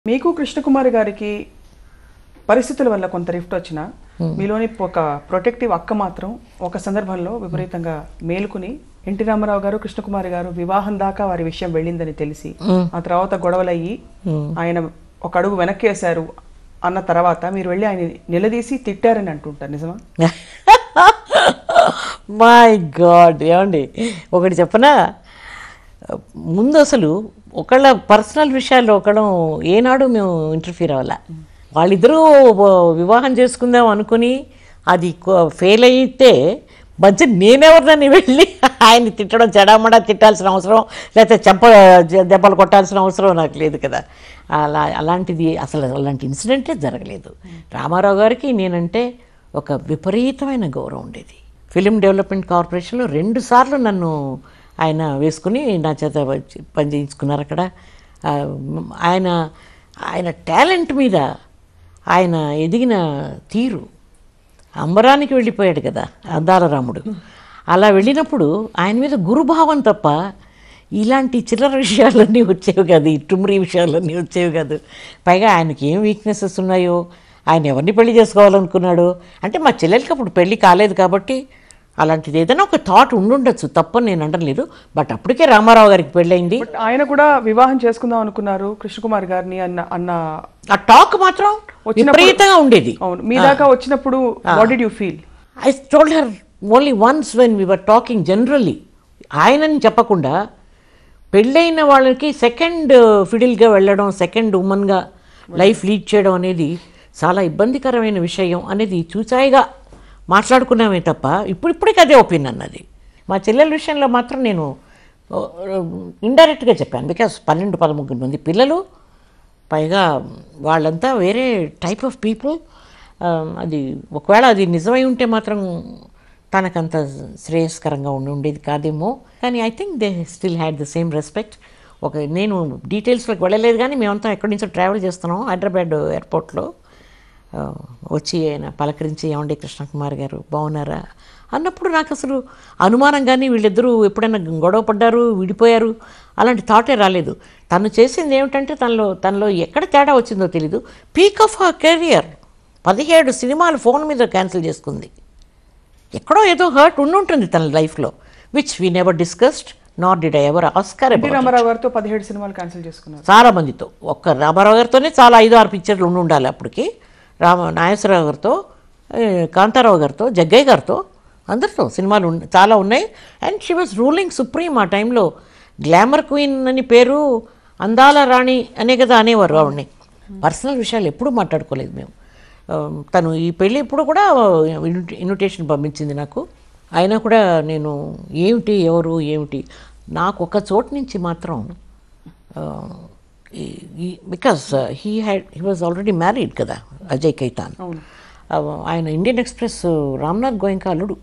మీకు కృష్ణకుమారి గారికి పరిస్థితుల వల్ల కొంత రిఫ్ట్ వచ్చిన మీలోని ఒక ప్రొటెక్టివ్ అక్క మాత్రం ఒక సందర్భంలో విపరీతంగా మేలుకుని ఎన్టీ రామారావు గారు కృష్ణకుమారి గారు వివాహం దాకా వారి విషయం వెళ్ళిందని తెలిసి ఆ తర్వాత గొడవలయ్యి ఆయన ఒక అడుగు వెనక్కి వేశారు అన్న తర్వాత మీరు వెళ్ళి ఆయన నిలదీసి తిట్టారని అంటుంటారు నిజమా మై గాడ్ ఏమండి ఒకటి చెప్పనా ముందు అసలు ఒకళ్ళ పర్సనల్ విషయాల్లో ఒకళ్ళం ఏనాడు మేము ఇంటర్ఫీర్ అవ్వాల వాళ్ళిద్దరూ వివాహం చేసుకుందాం అనుకుని అది ఫెయిల్ అయితే మధ్య నేనెవరినని వెళ్ళి ఆయన్ని తిట్టడం చెడామడా తిట్టాల్సిన అవసరం లేకపోతే చెంప దెబ్బలు కొట్టాల్సిన అవసరం నాకు లేదు కదా అలా అలాంటిది అసలు అలాంటి ఇన్సిడెంటే జరగలేదు రామారావు గారికి నేనంటే ఒక విపరీతమైన గౌరవం ఉండేది ఫిలిం డెవలప్మెంట్ కార్పొరేషన్లో రెండు సార్లు నన్ను ఆయన వేసుకుని నా చేత వచ్చి పని చేయించుకున్నారు అక్కడ ఆ, ఆయన ఆయన టాలెంట్ మీద ఆయన ఎదిగిన తీరు అంబరానికి వెళ్ళిపోయాడు కదా అందాల రాముడు అలా వెళ్ళినప్పుడు ఆయన మీద గురుభావం తప్ప ఇలాంటి చిల్లర విషయాలన్నీ వచ్చేవి కాదు ఈ టుమ్రీ విషయాలన్నీ వచ్చేవి కాదు పైగా ఆయనకి ఏం వీక్నెసెస్ ఉన్నాయో ఆయన ఎవరిని పెళ్లి చేసుకోవాలనుకున్నాడు అంటే మా చెల్లెలకి అప్పుడు పెళ్లి కాలేదు కాబట్టి అలాంటిది ఏదైనా ఒక థాట్ ఉండుండొచ్చు తప్పని నేను అంటలేదు బట్ అప్పటికే రామారావు గారికి పెళ్ళయింది బట్ ఆయన కూడా వివాహం చేసుకుందాం అనుకున్నారు కృష్ణకుమార్ గారిని అన్న అన్న ఆ టాక్ మాత్రం విపరీతంగా ఉండేది అవును మీ దాకా వచ్చినప్పుడు what did you feel I told her only once when we were talking generally ఆయనని చెప్పకుండా పెళ్ళైన వాళ్ళకి సెకండ్ ఫిడిల్గా వెళ్ళడం సెకండ్ ఉమెన్గా లైఫ్ లీడ్ చేయడం అనేది చాలా ఇబ్బందికరమైన విషయం అనేది చూచాయిగా మాట్లాడుకున్నామే తప్ప ఇప్పుడు ఇప్పటికి అదే ఒపీనియన్ అది మా చెల్లెల విషయంలో మాత్రం నేను ఇండైరెక్ట్గా చెప్పాను బికాస్ పన్నెండు పదముగ్గురు మంది పిల్లలు పైగా వాళ్ళంతా వేరే టైప్ ఆఫ్ పీపుల్ అది ఒకవేళ అది నిజమై ఉంటే మాత్రం తనకంత శ్రేయస్కరంగా ఉండి ఉండేది కాదేమో కానీ I think they still had the same respect ఒక నేను డీటెయిల్స్లోకి వెళ్ళలేదు కానీ మేమంతా ఎక్కడి నుంచో ట్రావెల్ చేస్తున్నాం హైదరాబాద్ ఎయిర్పోర్ట్లో ఆ, వచ్చి ఆయన పలకరించి ఏమండి కృష్ణకుమార్ గారు బాగున్నారా అన్నప్పుడు నాకు అసలు అనుమానం కానీ వీళ్ళిద్దరూ ఎప్పుడైనా గొడవ పడ్డారు విడిపోయారు అలాంటి థాటే రాలేదు తను చేసింది ఏమిటంటే తనలో తనలో ఎక్కడ తేడా వచ్చిందో తెలీదు పీక్ ఆఫ్ హర్ కెరియర్ పదిహేడు సినిమాలు ఫోన్ మీద క్యాన్సిల్ చేసుకుంది ఎక్కడో ఏదో హర్ట్ ఉండుంటుంది తన లైఫ్లో which we never discussed not did I ever ask her NT Rama Rao గారితో పదిహేడు సినిమాలు క్యాన్సిల్ చేసుకున్నారు చాలా మందితో ఒక్క రామారావు గారితోనే చాలా ఐదు ఆరు పిక్చర్లు ఉండి ఉండాలి అప్పటికి రామ నాగేశ్వరరావు గారితో ఏ, కాంతారావు గారితో జగ్గయ్య గారితో అందరితో సినిమాలు ఉన్న- చాలా ఉన్నాయి and she was ruling supreme ఆ టైంలో గ్లామర్ క్వీన్ అని పేరు అందాల రాణి అనే కదా అనేవారు ఆవిడని పర్సనల్ విషయాలు ఎప్పుడూ మాట్లాడుకోలేదు మేము ఆ, తను ఈ పెళ్ళి ఇప్పుడు కూడా ఇన్విట- ఇన్విటేషన్ పంపించింది నాకు అయినా కూడా నేను ఏమిటి ఎవరు ఏమిటి నాకు ఒక చోటు నుంచి మాత్రం because he had he was already married కదా అజయ్ కైతాన్ ఆ, ఆయన ఇండియన్ ఎక్స్ప్రెస్ రామ్నాథ్ గోయంకా అల్లుడు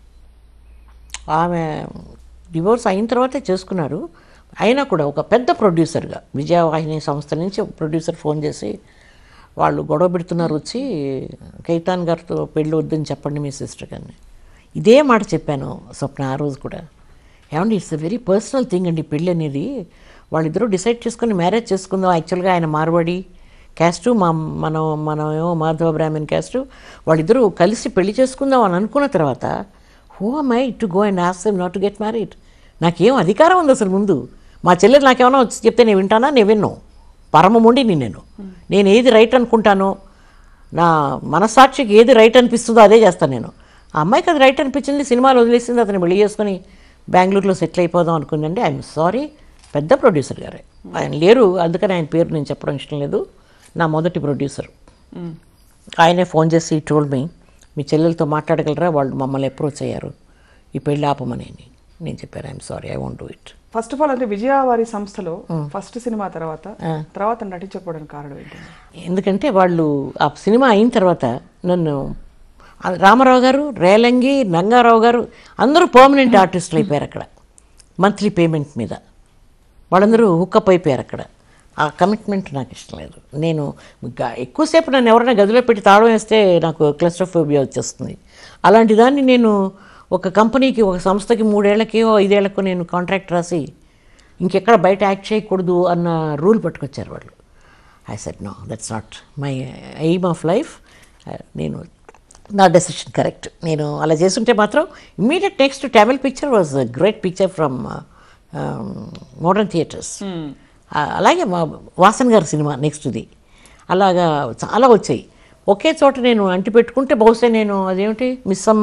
ఆమె డివోర్స్ అయిన తర్వాతే చేసుకున్నారు అయినా కూడా ఒక పెద్ద ప్రొడ్యూసర్గా విజయవాహిని సంస్థ నుంచి ఒక ప్రొడ్యూసర్ ఫోన్ చేసి వాళ్ళు గొడవ పెడుతున్నారు వచ్చి కైతాన్ గారితో పెళ్ళి వద్దని చెప్పండి మీ సిస్టర్ గారిని ఇదే మాట చెప్పాను స్వప్న ఆ రోజు కూడా ఏమండి it's a very personal thing అండి పెళ్ళి అనేది వాళ్ళిద్దరూ డిసైడ్ చేసుకుని మ్యారేజ్ చేసుకుందాం యాక్చువల్గా ఆయన మార్వాడి క్యాస్టు మా మనం మనమేమో మాధవ బ్రాహ్మణ్ క్యాస్టు వాళ్ళిద్దరూ కలిసి పెళ్లి చేసుకుందాం అని అనుకున్న తర్వాత who am I to go and ask them not to get married నాకేం అధికారం ఉంది అసలు ముందు మా చెల్లెలు నాకేమైనా వచ్చి చెప్తే నేను వింటానా నేను విన్ను పరమముండిని నేను నేను ఏది రైట్ అనుకుంటానో నా మనస్సాక్షికి ఏది రైట్ అనిపిస్తుందో అదే చేస్తాను నేను ఆ అమ్మాయికి అది రైట్ అనిపించింది సినిమాలు వదిలేసింది అతను పెళ్లి చేసుకొని బెంగళూరులో సెటిల్ అయిపోదాం అనుకుందండి ఐఎమ్ సారీ పెద్ద ప్రొడ్యూసర్ గారే ఆయన లేరు అందుకని ఆయన పేరు నేను చెప్పడం ఇష్టం లేదు నా మొదటి ప్రొడ్యూసర్ ఆయనే ఫోన్ చేసి టోల్డ్ మీ మీ చెల్లెలతో మాట్లాడగలరా వాళ్ళు మమ్మల్ని అప్రోచ్ అయ్యారు ఈ పెళ్ళి ఆపమని అని. నేను చెప్పాను I'm sorry I want do it first of all అంటే విజయ వారి సంస్థలో ఫస్ట్ సినిమా తర్వాత తర్వాత నటించకపోవడానికి కారణం ఏంటండి ఎందుకంటే వాళ్ళు ఆ సినిమా అయిన తర్వాత నన్ను ఆ రామారావు గారు రేలంగి నంగారావు గారు అందరూ పర్మనెంట్ ఆర్టిస్టులు అయిపోయారు అక్కడ మంత్లీ పేమెంట్ మీద వాళ్ళందరూ హుక్కప్ అయిపోయారు అక్కడ ఆ కమిట్మెంట్ నాకు ఇష్టం లేదు నేను ఇంకా ఎక్కువసేపు నన్ను ఎవరైనా గదిలో పెట్టి తాళం వేస్తే నాకు క్లస్ట్రోఫోబియా వచ్చేస్తుంది అలాంటి దాన్ని నేను ఒక కంపెనీకి ఒక సంస్థకి మూడేళ్లకి ఐదేళ్లకు నేను కాంట్రాక్ట్ రాసి ఇంకెక్కడ బయట యాక్ట్ చేయకూడదు అన్న రూల్ పట్టుకొచ్చారు వాళ్ళు I set no that's not my aim of life నేను నా డెసిషన్ కరెక్ట్ నేను అలా చేస్తుంటే మాత్రం immediate next Tamil picture was great picture from modern theatres అలాగే మా వాసన్ గారి సినిమా నెక్స్ట్ది అలాగా చాలా వచ్చాయి ఒకే చోట నేను అంటి పెట్టుకుంటే బహుశా నేను అదేమిటి మిస్ అమ్మ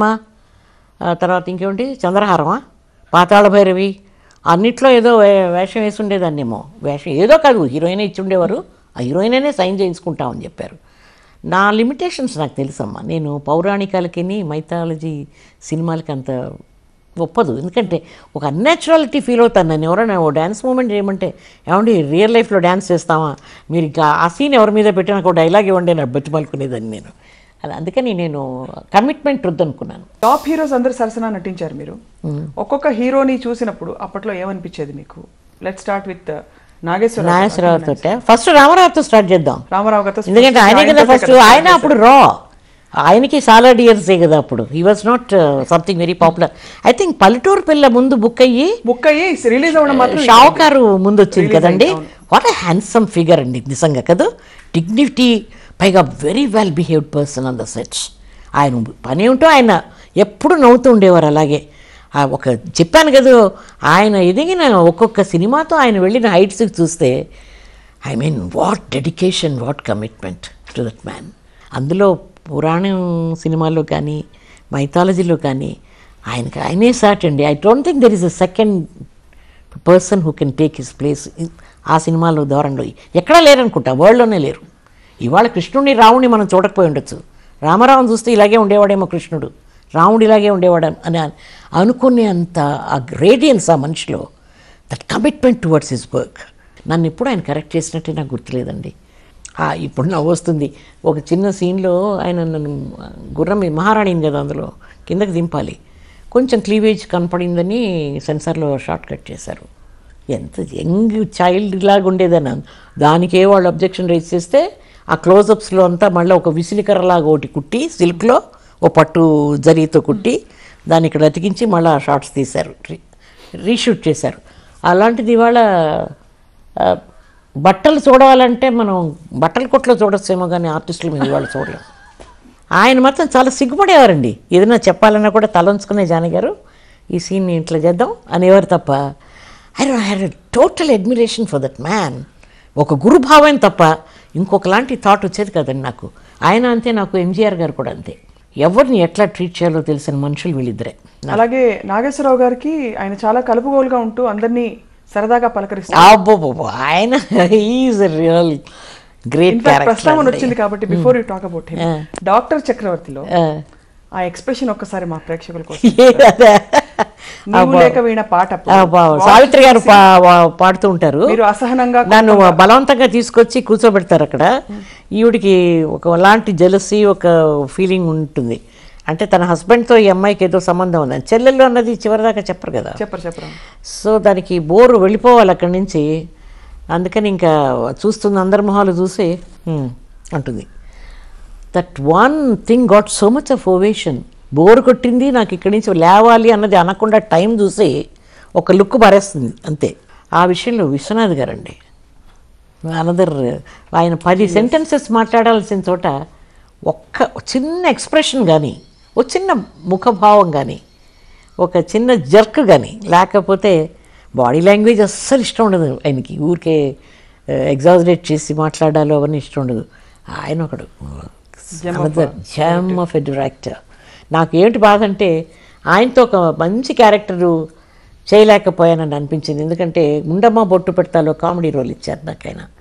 ఆ తర్వాత ఇంకేమిటి చంద్రహారమా పాతాళ భైరవి అన్నిట్లో ఏదో వే- వేషం వేసి ఉండేదాన్నేమో వేషం ఏదో కాదు హీరోయిన్ ఇచ్చి ఉండేవారు ఆ హీరోయినే సైన్ చేయించుకుంటామని చెప్పారు నా లిమిటేషన్స్ నాకు తెలుసమ్మా నేను పౌరాణికాలకి మైథాలజీ సినిమాలకి అంత ఒప్పదు ఎందుకంటే ఒక అన్యాచురాలిటీ ఫీల్ అవుతాను నన్ను ఎవరైనా ఓ డ్యాన్స్ మూమెంట్ చేయమంటే ఏమండి రియల్ లైఫ్లో డ్యాన్స్ చేస్తామా మీరు ఇంకా ఆ సీన్ ఎవరి మీద పెట్టి నాకు డైలాగ్ ఇవ్వండి నా బతిమాలుకునేదాన్ని నేను అది అందుకని నేను కమిట్మెంట్ వద్దనుకున్నాను టాప్ హీరోస్ అందరు సరసన నటించారు మీరు ఒక్కొక్క హీరోని చూసినప్పుడు అప్పట్లో ఏమనిపించేది మీకు లెట్ స్టార్ట్ విత్ నాగేశ్వర నాగేశ్వరరావుతో ఫస్ట్ రామారావుతో స్టార్ట్ చేద్దాం రామారావు గారితో ఎందుకంటే ఆయనే కదా ఆయనతోటే ఫస్ట్ కదా ఆయన అప్పుడు రా ఆయనకి చాలా డియర్సే కదా అప్పుడు he was not something very popular I think పల్లెటూరు పిల్ల ముందు బుక్ అయ్యి బుక్ అయ్యి రిలీజ్ అవ్వడం మాత్రం షావుకారు ముందు వచ్చింది కదండి వాట్ హ్యాండ్సమ్ ఫిగర్ అండి నిజంగా కదా డిగ్నిటీ పైగా very well behaved person on the sets ఆయన పని ఏమిటో ఆయన ఎప్పుడు నవ్వుతూ ఉండేవారు అలాగే ఆ ఒక చెప్పాను కదా ఆయన ఎదిగిన ఒక్కొక్క సినిమాతో ఆయన వెళ్ళిన హైట్స్కి చూస్తే I mean what dedication what commitment to that man అందులో పురాణం సినిమాలో కానీ మైథాలజీలో కానీ ఆయనకి ఆయనే సాట్ అండి I don't think there is a second person who can take his place ఆ సినిమాలో ధోరణిలో ఎక్కడా లేరనుకుంటా వరల్డ్లోనే లేరు ఇవాళ కృష్ణుడిని రావుని మనం చూడకపోయి ఉండొచ్చు రామారావుని చూస్తే ఇలాగే ఉండేవాడేమో కృష్ణుడు రాముడు ఇలాగే ఉండేవాడు అని అనుకునే అంత ఆ రేడియన్స్ ఆ మనిషిలో that commitment towards his work నన్ను ఎప్పుడు ఆయన కరెక్ట్ చేసినట్టే నాకు గుర్తులేదండి ఆ, ఇప్పుడు నవ్వు వస్తుంది ఒక చిన్న సీన్లో ఆయన నన్ను గుర్రం మీద మహారాణిని కదా అందులో కిందకి దింపాలి కొంచెం క్లీవేజ్ కనపడిందని సెన్సార్లో షార్ట్ కట్ చేశారు ఎంత యంగ్ చైల్డ్ లాగా ఉండేదని దానికే వాళ్ళు అబ్జెక్షన్ రైజ్ చేస్తే ఆ క్లోజప్స్లో అంతా మళ్ళీ ఒక విసిలికర్రలాగా ఒకటి కుట్టి సిల్క్లో ఓ పట్టు జరీతో కుట్టి దాన్ని ఇక్కడ అతికించి మళ్ళీ ఆ షార్ట్స్ తీశారు రీ రీషూట్ చేశారు అలాంటిది ఇవాళ ఆ, బట్టలు చూడాలంటే మనం బట్టల కొట్లో చూడొచ్చేమో కానీ ఆర్టిస్టుల మీద ఇవాళ చూడలేం ఆయన మాత్రం చాలా సిగ్గుపడేవారండి ఏదైనా చెప్పాలన్నా కూడా తలంచుకునే జానకి గారు ఈ సీన్ని ఇట్లా చేద్దాం అనేవారు తప్ప I had total admiration for that man ఒక గురుభావం తప్ప ఇంకొకలాంటి థాట్ వచ్చేది కదండి నాకు ఆయన అంతే నాకు ఎంజీఆర్ గారు కూడా అంతే ఎవరిని ఎట్లా ట్రీట్ చేయాలో తెలిసిన మనుషులు వీళ్ళిద్దరే అలాగే నాగేశ్వరరావు గారికి ఆయన చాలా కలుపుగోలుగా ఉంటూ అందరినీ సరదాగా పలకరిస్తారు అబ్బో ఆయన ఈజ్ రియల్ గ్రేట్ ఇన్ఫాక్ట్ ప్రస్తావన క్యారెక్టర్ వచ్చింది కాబట్టి before you talk about him doctor చక్రవర్తిలో ఆ ఎక్స్ప్రెషన్ ఒక్కసారి మా ప్రేక్షకుల కోసం నీవు లేక వీణ పాట అప్పుడు. సావిత్రి గారు పా- వా- పాడుతూ ఉంటారు మీరు అసహనంగా నన్ను బలవంతంగా తీసుకొచ్చి కూర్చోబెడతారు అక్కడ ఈవిడికి ఒక లాంటి జలసి ఒక ఫీలింగ్ ఉంటుంది అంటే తన హస్బెండ్తో ఈ అమ్మాయికి ఏదో సంబంధం ఉంది చెల్లెళ్ళు అన్నది చివరిదాకా చెప్పరు కదా చెప్పరు చెప్పరు సో దానికి బోరు వెళ్ళిపోవాలి అక్కడి నుంచి అందుకని ఇంకా చూస్తున్న అందరి మొహాలు చూసి "హ్మ్" అంటుంది that one thing got so much of ovation bore కొట్టింది నాకు ఇక్కడి నుంచి లేవాలి అన్నది అనకుండా టైం చూసి ఒక లుక్ పారేస్తుంది అంతే ఆ విషయంలో విశ్వనాథ్ గారండి అనదర్ ఆయన పది సెంటెన్సెస్ మాట్లాడాల్సిన చోట ఒక్క చిన్న ఎక్స్ప్రెషన్ కానీ ఒక చిన్న ముఖభావం కానీ ఒక చిన్న జర్క్ కానీ లేకపోతే బాడీ లాంగ్వేజ్ అస్సలు ఇష్టం ఉండదు ఆయనకి ఊరికే ఎగ్జాజరేట్ చేసి మాట్లాడాలో అవన్నీ ఇష్టం ఉండదు ఆయన ఒకడు జమ్ ఆఫ్ ఎ డైరెక్టర్ నాకు ఏంటి బాధ అంటే ఆయనతో ఒక మంచి క్యారెక్టరు చేయలేకపోయానని అనిపించింది ఎందుకంటే ఉండమ్మ బొట్టు పెడతాలో కామెడీ రోల్ ఇచ్చారు నాకు ఆయన